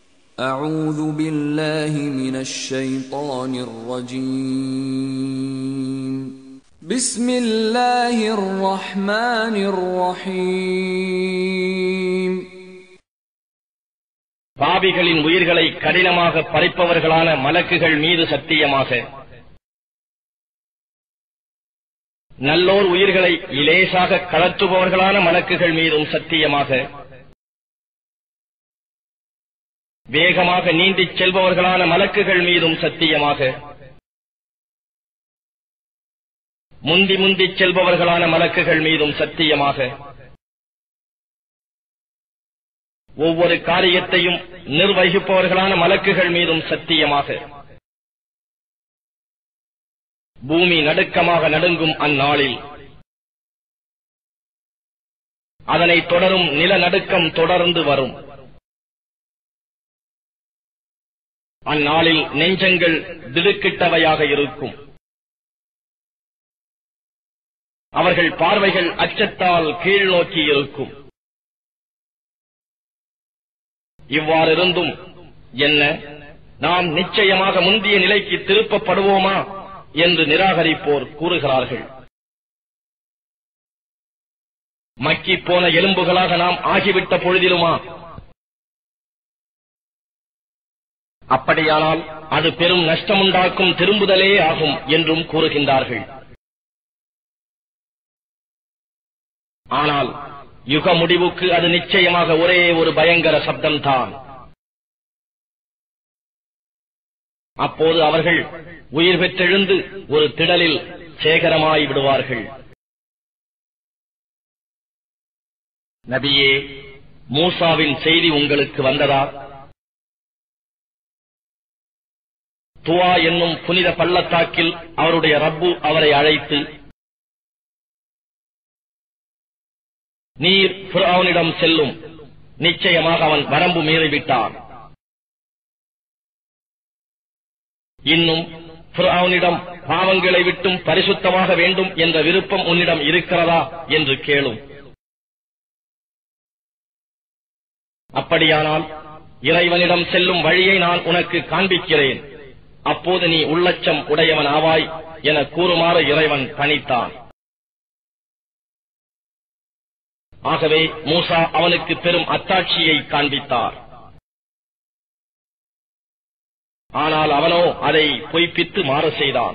أعوذ بالله من الشيطان الرجيم بسم الله الرحمن الرحيم பாவிகளின் உயிர்களை கடினமாக பறிப்பவர்களான மலக்குகள் மீது சத்தியமாக நல்லோர் உயிர்களை இலேசாக கலற்றுபவர்களான மலக்குகள் மீதும் சத்தியமாக வேகமாக நீந்திச் செல்பவர்களான மலக்குகள் மீதும் சத்தியமாக முந்தி முந்திச் செல்பவர்களான மலக்குகள் மீதும் சத்தியமாக ஒவ்வொரு காரியத்தையும் நிர்வகிப்பவர்களான மலக்குகள் மீதும் சத்தியமாக பூமி நடுக்கமாக நடுங்கும் அந்நாளில் அதனை தொடரும் நிலநடுக்கம் தொடர்ந்து வரும் அந்நாளில் நெஞ்சங்கள் திடுக்கிட்டவையாக இருக்கும் அவர்கள் பார்வைகள் அச்சத்தால் கீழ் நோக்கி இருக்கும் இவ்வாறிருந்தும் என்ன நாம் நிச்சயமாக முந்திய நிலைக்கு திருப்பப்படுவோமா என்று நிராகரிப்போர் கூறுகிறார்கள் மக்கி போன எலும்புகளாக நாம் ஆகிவிட்ட பொழுதிலுமா அப்படியானால் அது பெரும் நஷ்டமுண்டாக்கும் திரும்புதலே ஆகும் என்றும் கூறுகின்றார்கள் ஆனால் யுக முடிவுக்கு அது நிச்சயமாக ஒரே ஒரு பயங்கர சப்தம்தான் அப்போது அவர்கள் உயிர் பெற்றெழுந்து ஒரு திடலில் சேகரமாய் விடுவார்கள் நபியே மூசாவின் செய்தி உங்களுக்கு வந்ததா துவா என்னும் புனித பள்ளத்தாக்கில் அவருடைய ரப்பு அவரை அழைத்து நீர் அவனிடம் செல்லும் நிச்சயமாக அவன் வரம்பு மீறிவிட்டான் இன்னும் அவனிடம் பாவங்களை விட்டும் பரிசுத்தமாக வேண்டும் என்ற விருப்பம் உன்னிடம் இருக்கிறதா என்று கேளும் அப்படியானால் இறைவனிடம் செல்லும் வழியை நான் உனக்கு காண்பிக்கிறேன் அப்போது நீ உள்ளச்சம் உடையவன் ஆவாய் என கூறுமாறு இறைவன் பணித்தான் ஆகவே மூசா அவனுக்கு பெரும் அத்தாட்சியை காண்பித்தார் ஆனால் அவனோ அதை பொய்ப்பித்து மாற செய்தான்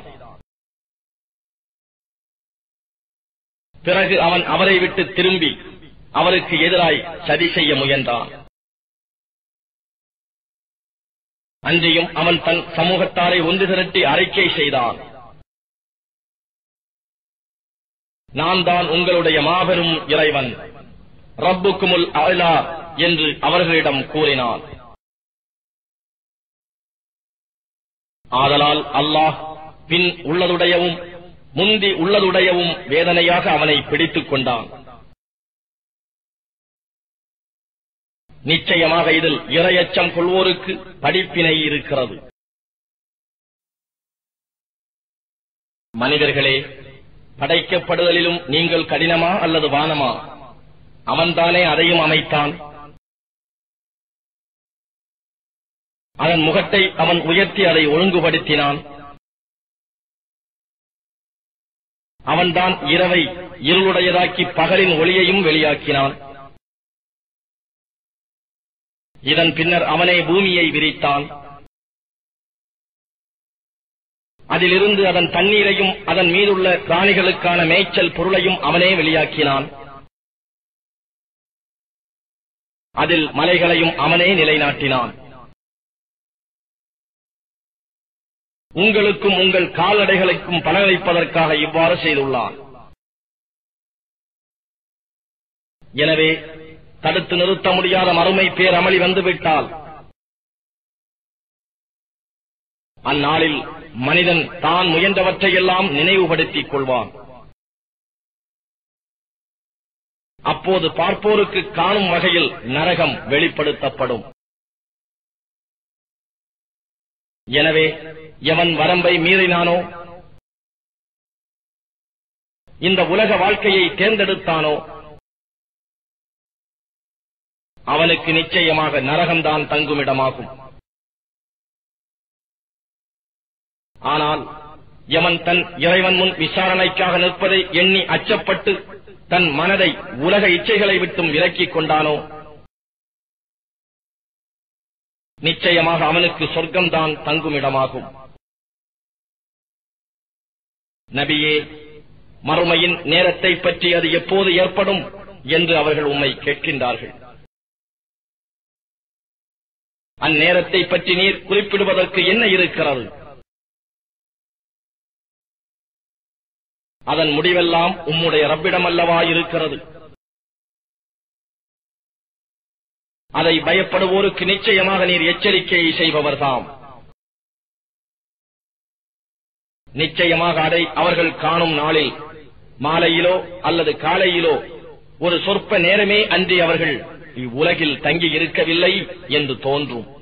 பிறகு அவன் அவரை விட்டு திரும்பி அவருக்கு எதிராய் சதி செய்ய முயன்றான் அன்றியும் அவன் தன் சமூகத்தாரை ஒன்று திரட்டி அறிக்கை செய்தான் நான் தான் உங்களுடைய மாபெரும் இறைவன் ரப்புக்குமுல் அலா என்று அவர்களிடம் கூறினான் ஆதலால் அல்லாஹ் பின் உள்ளதுடையவும் முந்தி உள்ளதுடையவும் வேதனையாக அவனை பிடித்துக் கொண்டான் நிச்சயமாக இதில் இரையச்சம் கொள்வோருக்கு படிப்பினை இருக்கிறது மனிதர்களே படைக்கப்படுதலிலும் நீங்கள் கடினமா அல்லது வானமா அவன்தானே அதையும் அமைத்தான் அதன் முகத்தை அவன் உயர்த்தி அதை ஒழுங்குபடுத்தினான் அவன்தான் இரவை இருளுடையதாக்கி பகலின் ஒளியையும் வெளியாக்கினான் இதன் பின்னர் அவனே பூமியை விரித்தான் அதிலிருந்து அதன் தண்ணீரையும் அதன் மீதுள்ள பிராணிகளுக்கான மேய்ச்சல் பொருளையும் அவனே வெளியாக்கினான் அதில் மலைகளையும் அவனே நிலைநாட்டினான் உங்களுக்கும் உங்கள் கால்நடைகளுக்கும் பலனளிப்பதற்காக இவ்வாறு செய்துள்ளான் எனவே தடுத்து நிறுத்த முடியாத மறுமை பேரமளி வந்துவிட்டால் அந்நாளில் மனிதன் தான் முயன்றவற்றையெல்லாம் நினைவுபடுத்திக் கொள்வான் அப்போது பார்ப்போருக்கு காணும் வகையில் நரகம் வெளிப்படுத்தப்படும் எனவே எவன் வரம்பை மீறினானோ இந்த உலக வாழ்க்கையை தேர்ந்தெடுத்தானோ அவனுக்கு நிச்சயமாக நரகம்தான் தங்குமிடமாகும் ஆனால் எவன் தன் இறைவன் முன் விசாரணைக்காக நிற்பதை எண்ணி அச்சப்பட்டு தன் மனதை உலக இச்சைகளை விட்டும் விலக்கிக் கொண்டானோ நிச்சயமாக அவனுக்கு சொர்க்கம்தான் தங்குமிடமாகும் நபியே மறுமையின் நேரத்தை பற்றி அது எப்போது ஏற்படும் என்று அவர்கள் உம்மை கேட்கின்றார்கள் அந்நேரத்தை பற்றி நீர் குறிப்பிடுவதற்கு என்ன இருக்கிறது அதன் முடிவெல்லாம் உம்முடைய ரப்பிடம் அல்லவா இருக்கிறது அதை பயப்படுவோருக்கு நிச்சயமாக நீர் எச்சரிக்கையை செய்பவர்தாம் நிச்சயமாக அதை அவர்கள் காணும் நாளில் மாலையிலோ அல்லது காலையிலோ ஒரு சொற்ப நேரமே அன்றி அவர்கள் இவ்வுலகில் தங்கி இருக்கவில்லை என்று தோன்றும்